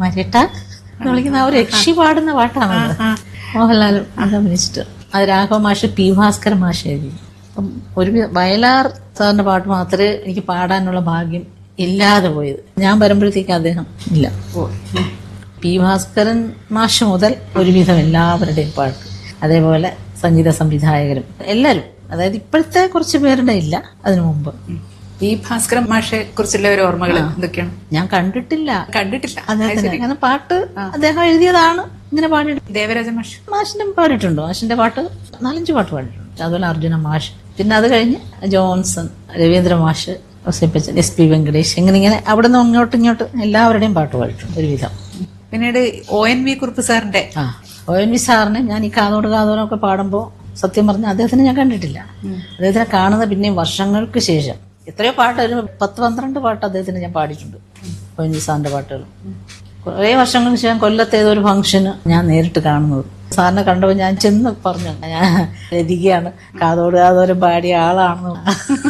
ആര്യട്ട എന്ന് വിളിക്കുന്ന ആ ഒരു യക്ഷി പാടുന്ന പാട്ടാണ് മോഹൻലാൽ അത് അഭിനയിച്ചിട്ട് അത് രാഘവ മാഷ് പി ഭാസ്കര മാഷ് എഴുതി അപ്പം ഒരു വി- വയലാർ സാറിന്റെ പാട്ട് മാത്രമേ എനിക്ക് പാടാനുള്ള ഭാഗ്യം ഇല്ലാതെ പോയത് ഞാൻ വരുമ്പോഴത്തേക്ക് അദ്ദേഹം ഇല്ല പി ഭാസ്കരൻ മാഷ് മുതൽ ഒരുവിധം എല്ലാവരുടെയും പാട്ട് അതേപോലെ സംഗീത സംവിധായകരും എല്ലാവരും അതായത് ഇപ്പോഴത്തെ കുറച്ച് പേരുടെ ഇല്ല അതിനു മുമ്പ് ഈ ഭാസ്കരൻ മാഷെ കുറിച്ചുള്ള ഒരു ഓർമ്മകൾ എന്തൊക്കെയാണ് ഞാൻ കണ്ടിട്ടില്ല കണ്ടിട്ടില്ല അദ്ദേഹത്തിന് അങ്ങനെ പാട്ട് അദ്ദേഹം എഴുതിയതാണ് ഇങ്ങനെ പാടിയിട്ട് ദേവരാജ മാഷ് മാഷിന്റെ പാടിയിട്ടുണ്ട് മാഷിന്റെ പാട്ട് നാലഞ്ച് പാട്ട് പാടിയിട്ടുണ്ട് അതുപോലെ അർജുന മാഷ് പിന്നെ അത് കഴിഞ്ഞ് ജോൺസൺ രവീന്ദ്ര മാഷ് ഔസേപ്പച്ചൻ എസ് പി വെങ്കടേഷ് ഇങ്ങനെ ഇങ്ങനെ അവിടെ നിന്ന് അങ്ങോട്ടും ഇങ്ങോട്ട് എല്ലാവരുടെയും പാട്ട് പാടിയിട്ടുണ്ട് ഒരുവിധം പിന്നീട് ഒ എൻ വി കുറുപ്പ് സാറിന്റെ ആ ഒ എൻ വി സാറിനെ ഞാൻ ഈ കാതോട് കാതോടൊക്കെ പാടുമ്പോൾ സത്യം പറഞ്ഞ അദ്ദേഹത്തിനെ ഞാൻ കണ്ടിട്ടില്ല അദ്ദേഹത്തിനെ കാണുന്ന പിന്നെയും വർഷങ്ങൾക്ക് ശേഷം എത്രയോ പാട്ട് ഒരു പത്ത് പന്ത്രണ്ട് പാട്ട് അദ്ദേഹത്തിന് ഞാൻ പാടിയിട്ടുണ്ട് ഒ എൻ വി സാറിന്റെ പാട്ടുകൾ കുറേ വർഷങ്ങൾക്ക് ശേഷം കൊല്ലത്തെ ഏതോ ഒരു ഫംഗ്ഷന് ഞാൻ നേരിട്ട് കാണുന്നത് സാറിനെ കണ്ടപ്പോൾ ഞാൻ ചെന്ന് പറഞ്ഞു ഞാൻ ലതികയാണ് കാതോട് കാതോരം പാടിയ ആളാണെന്ന്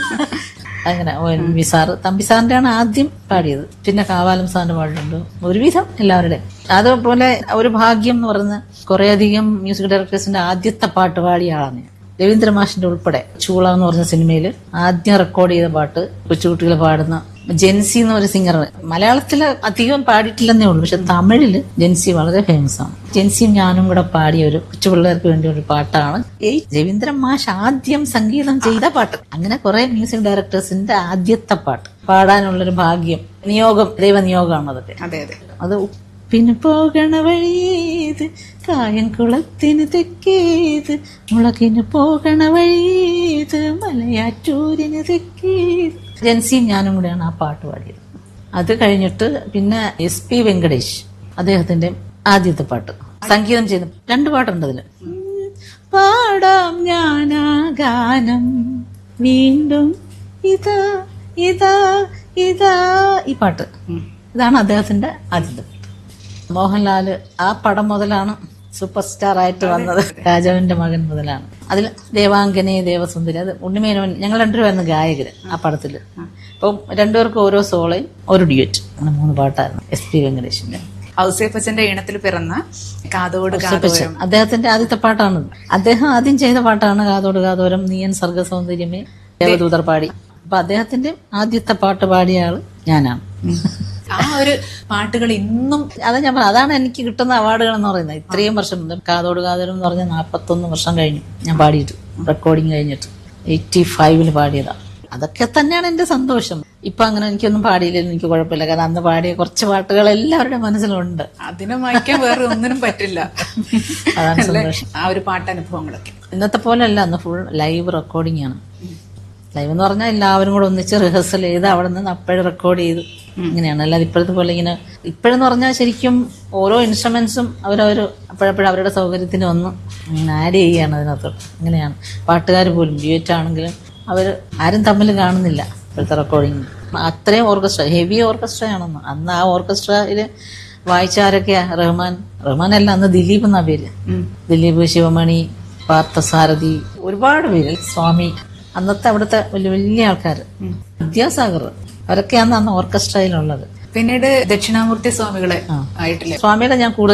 അങ്ങനെ O N V sir Thampi സാറിന്റെയാണ് ആദ്യം പാടിയത് പിന്നെ കാവാലം സാറിന്റെ പാടിയിട്ടുണ്ട് ഒരുവിധം എല്ലാവരുടെയും അതുപോലെ ഒരു ഭാഗ്യം എന്ന് പറയുന്ന കുറേയധികം മ്യൂസിക് ഡയറക്ടേഴ്സിന്റെ ആദ്യത്തെ പാട്ട് പാടിയ ആളാണ് ഞാൻ രവീന്ദ്ര മാഷിന്റെ ഉൾപ്പെടെ ചൂള എന്ന് പറഞ്ഞ സിനിമയിൽ ആദ്യം റെക്കോർഡ് ചെയ്ത പാട്ട് കൊച്ചുകുട്ടികൾ പാടുന്ന ജെൻസി എന്ന് ഒരു സിംഗർ മലയാളത്തിൽ അധികം പാടിയിട്ടില്ലെന്നേ ഉള്ളൂ പക്ഷെ തമിഴില് ജെൻസി വളരെ ഫേമസ് ആണ് ജെൻസിയും ഞാനും കൂടെ പാടിയ ഒരു കൊച്ചു പിള്ളേർക്ക് വേണ്ടി ഒരു പാട്ടാണ് ഈ രവീന്ദ്ര മാഷ് ആദ്യം സംഗീതം ചെയ്ത പാട്ട് അങ്ങനെ കുറെ മ്യൂസിക് ഡയറക്ടേഴ്സിന്റെ ആദ്യത്തെ പാട്ട് പാടാനുള്ളൊരു ഭാഗ്യം നിയോഗം ദൈവനിയോഗമാണ് അതൊക്കെ അതെ അതെ അത് ഉപ്പിന് പോകണ വഴിയേത് കായംകുളത്തിന് തെക്കേത് മുളകിന് പോകണ വഴിയേത് മലയാറ്റൂരിന് തെക്കേത് ജൻസിയും ഞാനും കൂടെയാണ് ആ പാട്ട് പാടിയത് അത് കഴിഞ്ഞിട്ട് പിന്നെ എസ് പി വെങ്കടേഷ് അദ്ദേഹത്തിന്റെ ആദ്യത്തെ പാട്ട് സംഗീതം ചെയ്ത രണ്ട് പാട്ടുണ്ട് അതില് ഉം, പാടാം ഞാനാ ഗാനം വീണ്ടും ഇതാ ഇതാ ഇതാ ഈ പാട്ട് ഇതാണ് അദ്ദേഹത്തിന്റെ ആദ്യത്തെ പാട്ട് മോഹൻലാല് ആ പടം മുതലാണ് സൂപ്പർ സ്റ്റാർ ആയിട്ട് വന്നത് രാജാവിന്റെ മകൻ മുതലാണ് അതിൽ ദേവാംഗനെ ദേവസുന്ദരി അത് ഉണ്ണിമേനോൻ ഞങ്ങൾ രണ്ടുപേരായിരുന്നു ഗായകര് ആ പടത്തില് അപ്പം രണ്ടുപേർക്കും ഓരോ സോളയും ഒരു ഡ്യൂറ്റ് അങ്ങനെ മൂന്ന് പാട്ടായിരുന്നു എസ് പി വെങ്കടേഷിന്റെ ഔസേപ്പച്ചന്റെ ഈണത്തിൽ പിറന്ന കാതോട് കാതോരം അദ്ദേഹത്തിന്റെ ആദ്യത്തെ പാട്ടാണ് അദ്ദേഹം ആദ്യം ചെയ്ത പാട്ടാണ് കാതോട് കാതോരം നീയൻ സർഗസൗന്ദര്യമേ ദേവദൂതർ പാടി അപ്പൊ അദ്ദേഹത്തിന്റെ ആദ്യത്തെ പാട്ട് പാടിയ ആള് ഞാനാണ് ആ ഒരു പാട്ടുകൾ ഇന്നും അതാ ഞാൻ പറഞ്ഞത് അതാണ് എനിക്ക് കിട്ടുന്ന അവാർഡുകൾ എന്ന് പറയുന്നത് ഇത്രയും വർഷം മുതൽ കാതോട് കാതോരം എന്ന് പറഞ്ഞാൽ നാൽപ്പത്തൊന്ന് വർഷം കഴിഞ്ഞു ഞാൻ പാടിയിട്ട് റെക്കോർഡിങ് കഴിഞ്ഞിട്ട് എയ്റ്റി ഫൈവില് പാടിയതാ അതൊക്കെ തന്നെയാണ് എന്റെ സന്തോഷം ഇപ്പൊ അങ്ങനെ എനിക്കൊന്നും പാടിയില്ലെങ്കിലും എനിക്ക് കുഴപ്പമില്ല കാരണം അന്ന് പാടിയ കുറച്ച് പാട്ടുകൾ എല്ലാവരുടെ മനസ്സിലുണ്ട് അതിനെ മായ്ക്കാൻ വേറെ ഒന്നിനും പറ്റില്ല അതാണ് അല്ലേ? സന്തോഷം ആ ഒരു പാട്ടനുഭവങ്ങളൊക്കെ ഇന്നത്തെ പോലെ അല്ല അന്ന് ഫുൾ ലൈവ് റെക്കോർഡിംഗ് ആണ് ലൈവ് എന്ന് പറഞ്ഞാൽ എല്ലാവരും കൂടെ ഒന്നിച്ച് റിഹേഴ്സൽ ചെയ്ത് അവിടെ നിന്ന് അപ്പോഴും റെക്കോർഡ് ചെയ്തു ഇങ്ങനെയാണ് അല്ലാതെ ഇപ്പോഴത്തെ പോലെ ഇങ്ങനെ ഇപ്പോഴെന്ന് പറഞ്ഞാൽ ശരിക്കും ഓരോ ഇൻസ്ട്രുമെന്റ്സും അവരവർ അപ്പോഴപ്പോഴും അവരുടെ സൗകര്യത്തിന് ഒന്ന് ഇങ്ങനെ ആഡ് ചെയ്യുകയാണ് അതിനകത്തോട്ട് അങ്ങനെയാണ് പാട്ടുകാർ പോലും ഡ്യൂറ്റ് ആണെങ്കിലും അവർ ആരും തമ്മിൽ കാണുന്നില്ല ഇപ്പോഴത്തെ റെക്കോർഡിങ് അത്രയും ഓർക്കസ്ട്ര ഹെവി ഓർക്കസ്ട്ര ആണെന്ന് അന്ന് ആ ഓർക്കസ്ട്രയിൽ വായിച്ചാരൊക്കെയാ റഹ്മാൻ റഹ്മാൻ അല്ല അന്ന് ദിലീപ് എന്നാ പേര് ദിലീപ് ശിവമണി പാർത്ഥസാരഥി ഒരുപാട് പേര് സ്വാമി അന്നത്തെ അവിടുത്തെ വലിയ വലിയ ആൾക്കാർ വിദ്യാസാഗർ അവരൊക്കെയാണ് അന്ന് ഓർക്കസ്ട്രയിലുള്ളത് പിന്നീട് ദക്ഷിണാമൂർത്തി സ്വാമികളെ ആയിട്ടില്ലേ സ്വാമിയുടെ ഞാൻ കൂടുതൽ